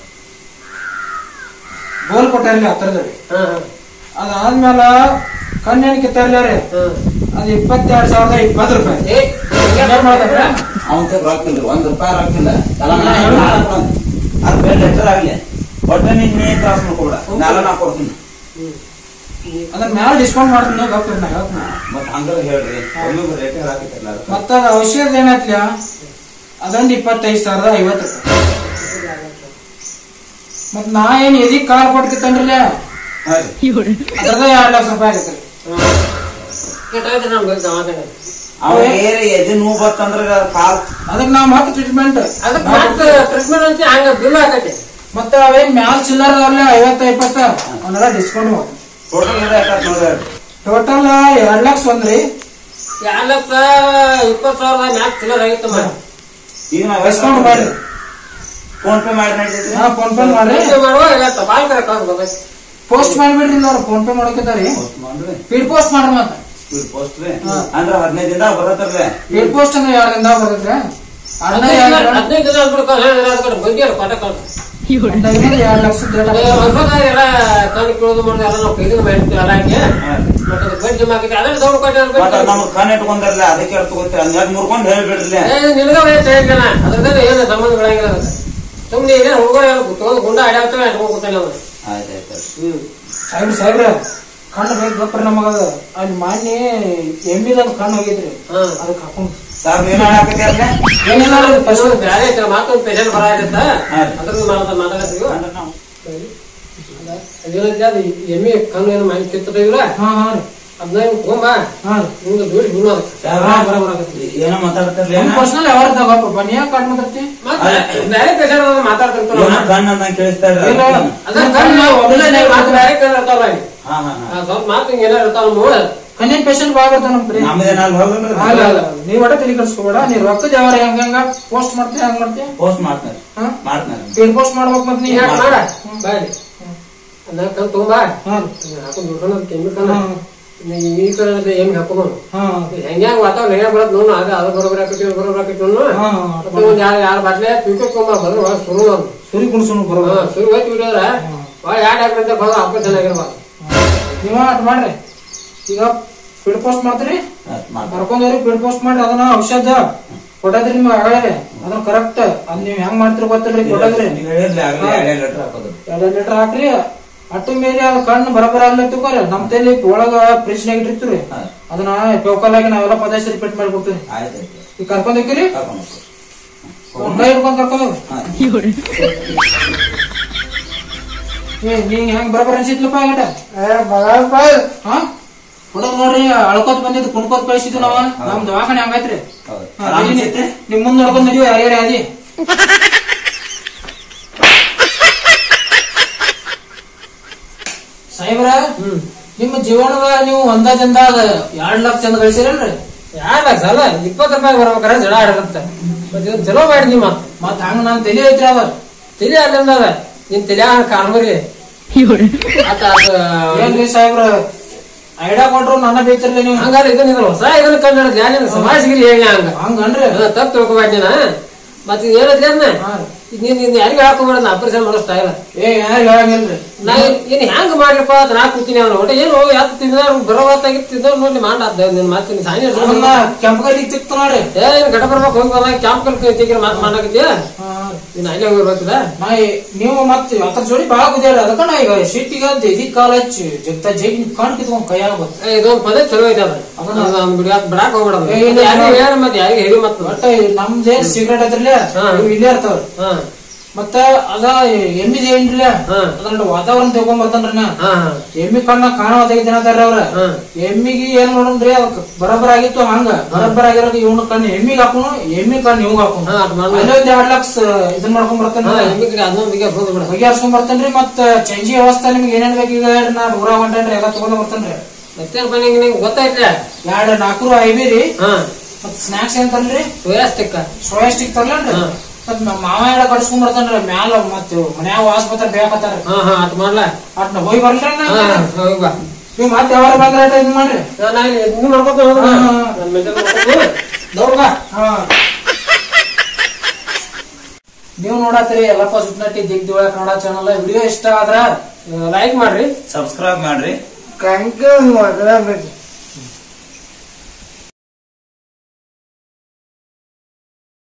B: ಬೋಲ್ ಕೊಟ್ಟಾರ್ಲಿ ಹತ್ತಿರದಲ್ಲಿ
A: ಹ್ಮ್
B: ಅದಾದ್ಮೇಲ ಕಣ್ಣೇನ್ ಕಿತ್ತಾರ್ಲ ರೀ
A: ಹ್ಮ್
B: ಅದ್ ಇಪ್ಪತ್ತೆರಡು ಸಾವಿರದ ಇಪ್ಪತ್ತು ರೂಪಾಯಿ
A: ಏ
B: ಏನ್ ಮಾಡ್ತಾರ
C: ಅವನ್ ಕೈ ರೊಕ್ಕ ಇಲ್ರಿ ಒಂದ್ ರೂಪಾಯಿ ರೊಕ್ಕ ಇಲ್ಲ ಎಲ್ಲ ಅದ್ ಬೇರೆ ಲೆಟರ್ ಆಗ್ಲಿ ಒಟ್ಟ ನೀನ್ ನೀ ತ್ರಾಸ ಮಾಡ್ಕೊಬೇಡ ನಾಳೆ ನಾ ಕೊಡ್ತೀನಿ
B: ಅದ್ರ ಮ್ಯಾಲ ಡಿಸ್ಕೌಂಟ್ ಮಾಡ್ತೀನಿ ನೀವು ಗಪ್ಪ ನಾ ಹೇಳ್ತೀನಿ
C: ಮತ್ ಹಂಗಾರ ಹೇಳ್ರಿ ಒಮ್ಮೆ ರೇಟ್ ಹಾಕಿತ್ತಲ್ಲ
B: ಮತ್ತ ಅದ ಔಷಧ ಏನಾಯ್ತಿಲ್ಲ ಅದೊಂದು ಇಪ್ಪತ್ತೈದು ಸಾವಿರದ ಐವತ್ತು ರೂಪಾಯಿ ಮತ್ ನಾ ಏನ್ ಎದಿ ಕಾಲ್ ಕೊಡ್ತಿತ್ತನ್ರಲ್ಲ
C: ಹಾ ರೀ
B: ಅದ್ರದ ಎರಡ್ ಲಕ್ಷ ರೂಪಾಯಿ ಆಗೈತ್ರಿ
A: ಕೆಟ್ಟಾಯ್ತು ನಮ್ಗೆ ದವಾಖಾನೆ
C: ಅವ ಏರಿ ಎದೆ ನೋವು ಬತ್ತಂದ್ರ ಕಾಲ್
B: ಅದಕ್ಕೆ ನಾವ್ ಮತ್ತೆ ಟ್ರೀಟ್ಮೆಂಟ್
A: ಅದಕ್ಕೆ ಮತ್ತೆ ಟ್ರೀಟ್ಮೆಂಟ್ ಅಂತ ಹಂಗ ಬಿಲ್ ಆಕತಿ
B: ಮತ್ತ ಅವೇನ್ ಮ್ಯಾಲ್ ಚಿಲ್ಲರ್ ಅದಾವಲ್ಲ ಐವತ್ತ ಇಪ್ಪತ್ತ ಅವನ್ನೆಲ್ಲ ಡಿಸ್ಕೌಂಟ್
C: ಟೋಟಲ್ ಏನಾಯ್ತು ನೋಡ್ರಿ
B: ಟೋಟಲ್ ಎರಡ್ ಲಕ್ಷ ಒಂದ್ರಿ
A: ಎರಡ್ ಲಕ್ಷ ಇಪ್ಪತ್ತು ಸಾವಿರದ ಮ್ಯಾಕ್ ಚಿಲ್ಲರ್ ಆಗಿತ್ತು ಮಾಡಿ
C: ಈಗ ನಾವ್
B: ಡಿಸ್ಕೌಂಟ್ ಮಾಡ್ರಿ
C: ಫೋನ್ ಪೇ ಮಾಡಿ ನಡೀತಿದ್ರಿ
B: ಹಾ ಫೋನ್ ಪೇ ಮಾಡ್ರಿ
A: ಮಾಡುವ ಇವತ್ತು ಬಾಲ್ ಕರೆ ಕಳ್ಸ್ಬೇಕು
B: ಪೋಸ್ಟ್ ಮಾಡ್ಬಿಡ್ರಿ ಅವ್ರು ಫೋನ್ ಪೇ ಮಾಡಕತ್ತಾರಿ
C: ಪೋಸ್ಟ್ ಮಾಡ್ರಿ
B: ಸ್ಪೀಡ್ ಪೋಸ್ಟ್ ಮಾಡ್ರಿ ಮತ್ತ
C: ಸ್ಪೀಡ್ ಪೋಸ್ಟ್ ರೀ
B: ಹಾ.
C: ಅಂದ್ರ ಹದಿನೈದು ದಿನ ಬರತ್ತಲ್ರಿ
B: ಸ್ಪೀಡ್ ಪೋಸ್ಟ್ ಅಂದ್ರೆ ಎರಡ್ ದಿನದಾಗ ಬರುತ್ತೆ ಅರ್ಧ ಎರಡ್
A: ಹದಿನೈದು ದಿನ ಅಂದ್ಬಿಡ್ಕೊ ಹೇಳಿದ್ರೆ ಬಗ್ಗೆ ಪಟ ಕಳ್ಸ
B: ಎರಡ್ ಲಕ್ಷದ
A: ಎಲ್ಲ ಕಣ್ಣು ಕೀಳೋದು ಮಾಡೋದು ಎಲ್ಲ ನಾವು ಕೈಲಿಂದ ಮಾಡಿರ್ತೀವಿ ಎಲ್ಲ ಹಾಕಿ ಮತ್ತೆ ಅದು ಬಡ್ಡಿ ಜಮಾ ಆಗೈತಿ ಅದನ್ನ ತಗೊಂಡು ಕೊಟ್ಟೆ
C: ಮತ್ತ ನಮ್ಗ್ ಕಣ್ ಇಟ್ಕೊಂಡಾರಲ್ಲ ಅದಕ್ಕೆ ತಗೋತೀವಿ ಹಂಗಾಗಿ ಮುರ್ಕೊಂಡ್ ಹೇಳ್ಬಿಡ್ರಿ
A: ನಿನಗ ವಯಸ್ಸು ಹೇಳಿಲ್ಲ ಅದ್ರದ್ದು ಏನು ಸಂಬಂಧ ಬೆಳಂಗಿಲ್ಲ ಅದಕ್ಕೆ ಸುಮ್ಮನೆ ಇದೆ ಹುಡುಗರು ತಗೊಂಡು ಗುಂಡ ಆಡ್ಯಾಡ್ತವೆ ಇಟ್ಕೊಂಡು ಕೂತಾನೆ ಅವನು
C: ಆಯ್ತಾಯ್ತು
A: ಹ್ಮ್
B: ಸಾಹೇಬ್ರ ಸಾಹೇಬ್ರ ಕಣ್ಣು ಬೇಕು ಗಪ್ರ ನಮಗದ ಅಲ್ಲಿ ಮಾನ್ಯ ಎಮ್ಮಿದ ಕಣ್ಣು ಹೋಗಿದ್ರಿ
A: ಹಾ
B: ಅದಕ್ಕೆ ಹಾಕೊಂಡು
C: ಸಾಹೇಬ್ ಏನ್ ಹಾಕತ್ಯಾರ್ಲೆ
B: ಏನಿಲ್ಲ ರೀ, first
A: ಫಸ್ಟ್ ಬೇರೆ ಐತೆ ಮಾತೊಂದು ಪೇಷಂಟ್ ಬರಾಕತ್ತ
C: ಹಾ.
A: ಅದ್ರದ್ದು ಮಾತಾಡ ಮಾತಾಡತ್ತೀವಿ
C: ಅಂದ್ರ ನಾವು
A: ಅದೇನಂತೆ ಅದು ಎಮ್ಮೆ ಕಣ್ಣು ಏನು ಮಾಡಿ ಕಿತ್ತಿಲ್ಲ
B: ಹಾ ಹಾ ರೀ
A: ಅದನ್ನ ಇವ್ನು ತಗೊಂಬ
B: ಹಾ ರೀ
A: ನಿಮ್ದು ದುಡ್ಡು ಬಿಡು ಅದಕ್ಕೆ
C: ಸಾಹೇಬ್ರ
A: ಬರೋಬರ ಆಗತ್ತೆ
C: ಏನೋ ಮಾತಾಡ್ತಾರ್ಲಿ
B: ನಿಮ್
C: ಏನ
B: ಪರ್ಸನಲ್ ಯಾವ್ದು ಗಪ್ಪ ಬನ್ನಿ ಯಾಕೆ ಕಣ್ಣು ಮಾತಾಡ್ತಿ
A: ಮತ್ತೆ ಬೇರೆ ಪೇಷಂಟ್ ಮಾತಾಡ್ತಿರ್ತಾರ
C: ಏನೋ ಕಣ್ ಅಂತ ಕೇಳಿಸ್ತಾರ್ರಿ
B: ಇಲ್ಲ.
A: ಅದ ಕಣ್ಣು ಒಬ್ಬನೇ ಮಾತು ಬೇರೆ ಕಣ್ಣು ಇರ್ತಾವಲ್ಲ ಅಲ್ಲಿ.
C: ಹಾ ಹಾ ಹಾ
A: ಆ ಸ್ವಲ್ಪ ಮಾತು ಹಿಂಗೆ ಏನೋ ಇರ್ತಾವ ನೋಡ
B: ಕಣ್ಣಿನ ಪೇಷಂಟ್ ಬಾಳ ಬರ್ತಾವ ನಮ್ ಕಡೆ
C: ನಮ್ದೇನ ಅಲ್ಲಿ ಹೋಗಲ್ರಿ
B: ಅಲ್ಲ ಅಲ್ಲ ನೀವ್ ಒಟ್ಟ ತಲೆ ಕಳ್ಸ್ಕೊಬೇಡ ನೀ ರೊಕ್ಕದ ಯಾವ ಹೆಂಗ ಹೆಂಗ ಪೋಸ್ಟ್ ಮಾಡ್ತೀಯ ಹಂಗ ಮಾಡ್ತೀಯ
C: ಪೋಸ್ಟ್ ಮಾಡ್ತಾರೆ
B: ಹಾ
C: ಮಾಡ್ತಾರೆ
B: ಸ್ಪೀಡ್ ಪೋಸ್ಟ್ ಮಾಡ್ಬೇಕು ಮತ್ ನೀ
A: ನೀ ಯಾಕೆ ಮಾಡ ಬಾಯ್ಲಿ ಅದ ಕಣ್ ತಗೊಂಬ
B: ಹಾ
A: ಹಾಕೊಂಡು ದುಡ್ಡು ಕೆಮ್ಮಿ ಕಣ್ಣ
B: ಹಾ
A: ಈ ಕಡೆ ಎಮ್ಮಿ ಹಾಕೊಂಡು
B: ಹಾ
A: ಹೆಂಗ್ಯಾಂಗ ವಾತಾವರಣ ಹೆಂಗ ಬರತ್ ನೋಡು ಅದ ಅದು ಬರೋಬರ ಆಕತಿ ಇದು ಬರೋಬರ ಆಕತಿ ನೋಡು
B: ಹಾ
A: ಮತ್ತೆ ಒಂದ್ ಯಾರು ಯಾರು ಬಾಟ್ಲೆ ಪೀಕೋ ತೊಗೊಂಬ ಬಂದ್ರೆ ಒಳಗೆ ಸುರು ಅದು
B: ಸುರಿ ಕುಣ್ಸುನು
A: ಹಾ
B: ಬರೋದು
A: ಸುರು ಹೋಯ್ತು ಬಿಡೋದ್ರ ಒಳಗೆ ಎರಡು ಹಾಕಿದ್ರೆ ಬಂದು ಆಪರೇಷನ್ ಆಗಿರ್ಬಾರ್ದು
B: ನೀವ ಅಟ್ ಮಾಡ್ರಿ ಈಗ ಸ್ಪೀಡ್ ಪೋಸ್ಟ್ ಮಾಡ್ತೀರಿ
C: ಮಾಡ್ತಾರೆ
B: ಕರ್ಕೊಂಡವ್ರಿ ಸ್ಪೀಡ್ ಪೋಸ್ಟ್ ಮಾಡಿ ಅದನ್ನ ಔಷಧ ಕೊಡದ್ರಿ ನಿಮ್ಗೆ ಆಗಲ್ಲ ಅದನ್ನ ಕರೆಕ್ಟ್ ಅದ್ ನೀವ್ ಹೆಂಗ್ ಮಾಡ್ತೀರಿ ಗೊತ್ತಿಲ್ರಿ ಕೊಡದ್ರಿ
C: ನೀವ್ ಹೇಳಿರ್ಲಿ ಆಗ್ಲೇ ಎರಡೆರಡು ಲೀಟರ್ ಹಾಕೋದು
B: ಎರಡ್ ಲೀಟರ್ ಹಾಕ್ರಿ ಅಟ್ಟು ಮೇಲೆ ಅದ್ ಕಣ್ಣು ಬರಬರ ಆಗ್ಲಿ ತಗೋರಿ ನಮ್ ತಲೆ ಒಳಗ ಫ್ರಿಜ್ನಾಗ ಇಟ್ಟಿರ್ತೀರಿ
C: ಹಾ.
B: ಅದನ್ನ ಟೋಕಲ್ ಆಗಿ ನಾವೆಲ್ಲ ಪದಾರ್ಥ ರಿಪೀಟ್ ಮಾಡಿ ಕೊಡ್ತೀವಿ
C: ಆಯ್ತಾಯ್ತು
B: ಈಗ ಕರ್ಕೊಂಡ್ ಹೋಗಿರಿ
C: ಕರ್ಕೊಂಡು ಹೋಗ್ತೀವಿ.
B: ಒಂದ್ ಕೈ ಹಿಡ್ಕೊಂಡ್ ಕರ್ಕೊಂಡ್ ಹೋಗ್ರಿ
C: ಹಾ.
B: ಏ ನೀ ಹೆಂಗ್ ಬರಬರ ಅನ್ಸಿತ್ಲಪ್ಪ ಆಗಟ ಹಾ ಹುಡುಗ ನೋಡ್ರಿ ಅಳ್ಕೋತ್ ಬಂದಿದ್ದು ಕುಣ್ಕೋತ್ ಕಳಿಸಿದ್ವಿ ನಾವ ನಮ್ ದವಾಖಾನೆ ಹಂಗೈತ್ರಿ
C: ಹೌದು.
B: ಹಾ,
C: ಆರಾಮ್
B: ನಡೀನಿ.
C: ಅನ್ಸೈತೆ?
B: ನಿಮ್ ಮುಂದ್ ನೋಡ್ಕೊಂಡ್ ನಡೀವಿ ಯಾರ್ಯಾರ ಆದಿ ಸಾಹೇಬ್ರ
A: ಹ್ಮ್
B: ನಿಮ್ಮ ಜೀವನದ ನೀವು ಒಂದಾಜಂದಾಗ ಎರಡ್ ಲಕ್ಷ ಚಂದ ಗಳಿಸಿರಲ್ರಿ
A: ಯಾರ ಸಲ ಇಪ್ಪತ್ತು ರೂಪಾಯಿ ಬರ್ಬೇಕಾರೆ ಜಡ ಆಡಿರುತ್ತೆ ಮತ್ತೆ ಇದು ಚಲೋ ಮಾಡಿದ್ನಿ ಮತ್
B: ಮತ್ ಹಂಗ ನಾನ್ ತಲೆ ಐತ್ರಿ ಅದ
A: ತಲಿ ಅಲ್ಲಿಂದ ಅದ ನಿನ್ ತಲೆ ಕಾಣ್ಬರಿ ಆತ ಅದ
B: ಏನ್ರಿ ಸಾಹೇಬ್ರ ಐಡಿಯಾ ಕೊಟ್ರು ನನ್ನ ಬೇಯ್ತಿರ್ಲಿ ನೀವು
A: ಹಂಗಾರೆ ಇದನ್ನ ಇದು ಹೊಸ ಇದನ್ನ ಕಂಡು ಹಿಡಿದ್ ಯಾರಿನ ಸಮಾಜಗಿರಿ ಹೇಳಿ ಹಂಗ
B: ಹಂಗನ್ರಿ
A: ಅದ ತಪ್ಪು ತಿಳ್ಕೊಬೇಡಿ ನೀನ ಮತ್ತೆ ಇದು ಏನೈತಿ ಅದ್ನ
B: ಹಾ ರೀ.
A: ಇದು ನೀನ್ ನೀನ್ ಯಾರಿಗೆ ಹಾಕೊಂಡ್ಬಿಡ ಆಪರೇಷನ್ ಮಾಡೋ ಸ್ಟೈಲ್
B: ಏ ಯಾರು ಹೇಳಂಗಿಲ್ರಿ
A: ನಾ ಏನ್ ಹೆಂಗ್ ಮಾಡ್ಲಪ್ಪ ಅಂತ ನಾ ಕೂತೀನಿ ಅವ್ನು ಒಟ್ಟು ಏನು ಯಾತ್ ತಿಂದ ಬರೋ ಹೊತ್ತಾಗಿ ತಿಂದ ನೋಡಿ ಮಾಡ ನಿನ್ ಮಾತು ನೀನ್ ಸಾನಿ
B: ಅದನ್ನ ಕೆಂಪಗಲ್ಲಿ ತಿಕ್ತು ನೋಡ್ರಿ
A: ಏ ಏನ್ ಗಟ ಬರ್ಬೇಕು ಹೋಗಿ ಬಂದಾಗ ಕ್ಯಾಂಪ್ ಕಲ್ ತೆಗಿರ ಮಾತು ಮಾಡಾಕತ್ತೀಯ
B: ಹಾ.
A: ನೀನ್ ಅಲ್ಲೇ ಹೋಗಿರ್ಬೇಕಿಲ್ಲ
B: ನಾ ಈ- ನೀವು ಮತ್ತೆ ಅದ್ರ ಜೋಡಿ ಬಾಳ ಕುದಿಯಾರ ಅದಕ್ಕ ನಾ ಈಗ ಸಿಟ್ಟಿಗೆ ಅಂತ ಇದಿ ಕಾಲ ಹಚ್ಚಿ ಜಗ್ತ ಜಗ್ ಕಾಣ್ ಕಿತ್ಕೊಂಡ್ ಕೈಯಾಗ ಬಂತು
A: ಏ, ಇದೊಂದ್ ಪದ ಚಲೋ ಐತೆ ಅದ ಅದನ್ನ ಬಿಡಾಕ್ ಬಿಡಾಕ್ ಹೋಗ್ಬಿಡೋದು
B: ಏ, ಇಲ್ಲ,
A: ಯಾರಿಗೆ ಹೇಳ ಮತ್ತೆ ಯಾರಿಗೆ ಹೇಳಿ ಮತ್ತೆ
B: ಒಟ್ಟ ನಮ್ದೇನ್ ಸಿಗರೇಟ್ ಐತ್ರಲ್ಲ
A: ಹಾ.
B: ಇವು ಇಲ್ಲೇ ಇರ್ತಾವ್ರಿ
A: ಹಾ
B: ಮತ್ತ ಅದ ಎಮ್ಮಿದ ಏನ್ರಿಲ್ಲ
A: ಹಾ.
B: ಅದ್ರ ವಾತಾವರಣ ತಗೊಂಡ್ ಬರ್ತನ್ರಿ ನಾ
A: ಹಾ ಹಾ
B: ಎಮ್ಮಿ ಕಣ್ಣ ಕಾಣುವ ತೆಗಿತಾರ ಅವ್ರ
A: ಹಾ.
B: ಎಮ್ಮಿಗೆ ಏನ್ ನೋಡನ್ರಿ ಅದಕ್ ಬರಬರ ಆಗಿತ್ತು ಹಂಗ ಬರಬರ ಆಗಿರೋದು ಇವ್ನ ಕಣ್ಣು ಎಮ್ಮಿಗೆ ಹಾಕೋನು ಎಮ್ಮಿ ಕಣ್ಣು ಇವ್ಗ ಹಾಕೋನು
A: ಹಾ, ಅದ್ ಮಾಡ್ಬೇಕು.
B: ಅಲ್ಲೇ ಒಂದ್ ಎರಡ್ ಲಕ್ಷ ಇದನ್ ಮಾಡ್ಕೊಂಡ್ ಬರ್ತಾನ
A: ಹಾ ಎಮ್ಮಿ ಕಡೆ ಅದನ್ನ ಬಿಗ ಹೋದ್ ಬಿಡ
B: ಬಗೆಹರಿಸ್ಕೊಂಡ್ ಬರ್ತೇನ್ರಿ ಮತ್ತ ಚಂಜಿ ವ್ಯವಸ್ಥೆ ನಿಮ್ಗೆ ಏನೇನ್ ಬೇಕು ಈಗ ಹೇಳ್ರಿ ನಾ ಊರಾಗ ಹೊಂಟೇನ್ರಿ ಎಲ್ಲ ತಗೊಂಡ್ ಬರ್ತೇನ್ರಿ
A: ಮತ್ತೇನ್ ಬನ್ನಿ ನಿಂಗೆ ಗೊತ್ತಾಯ್ತಿಲ್ಲ
B: ಎರಡ್ ನಾಲ್ಕು ಐವಿ ರೀ
A: ಹಾ
B: ಮತ್ ಸ್ನಾಕ್ಸ್ ಏನ್ ತರ್ಲಿ
A: ಸೋಯಾ ಸ್ಟಿಕ್
B: ಸೋಯಾ ಸ್ಟಿಕ್ ತರ್ಲೇನ್ರಿ
A: ಹಾ.
B: ಮತ್ ನಮ್ ಮಾವ ಎಲ್ಲ ಕಡ್ಸ್ಕೊಂಡ್ ಬರ್ತಾನ್ರಿ ಮ್ಯಾಲ ಮತ್ ಮನ್ಯಾಗ ಆಸ್ಪತ್ರೆ ಬೇಕತ್ತಾರ
A: ಹಾ ಹಾ ಅಟ್ ಮಾಡ್ಲ
B: ಅಟ್ನ ಹೋಗಿ ಬರ್ಲಿ
A: ಹಾ ಹೋಗಿ ಬಾ
B: ನೀವು ಮತ್ತೆ ಯಾವಾಗ ಬಂದ್ರ ಅಟ ಇದ್ ಮಾಡ್ರಿ
A: ನಾನು ಇದನ್ನ ಮಾಡ್ಕೊತ ಹೋಗೋದು
B: ಹಾ, ಹಾ.
A: ನನ್ನ ಮೆಂಟಲ್ ಮಾಡ್ಕೊಂಡು ದೌಡ್ ಬಾ
B: ಹಾ ನೀವು ನೋಡತ್ತೀರಿ ಎಲ್ಲಪ್ಪ ಸುಟ್ನಟ್ಟಿ ದಿಗ್ ದಿವಳ ಕನ್ನಡ ಚಾನಲ್ ವಿಡಿಯೋ ಇಷ್ಟ ಆದ್ರ
A: ಲೈಕ್ ಮಾಡ್ರಿ
C: ಸಬ್ಸ್ಕ್ರೈಬ್ ಮಾಡ್ರಿ
B: ಕಂಕ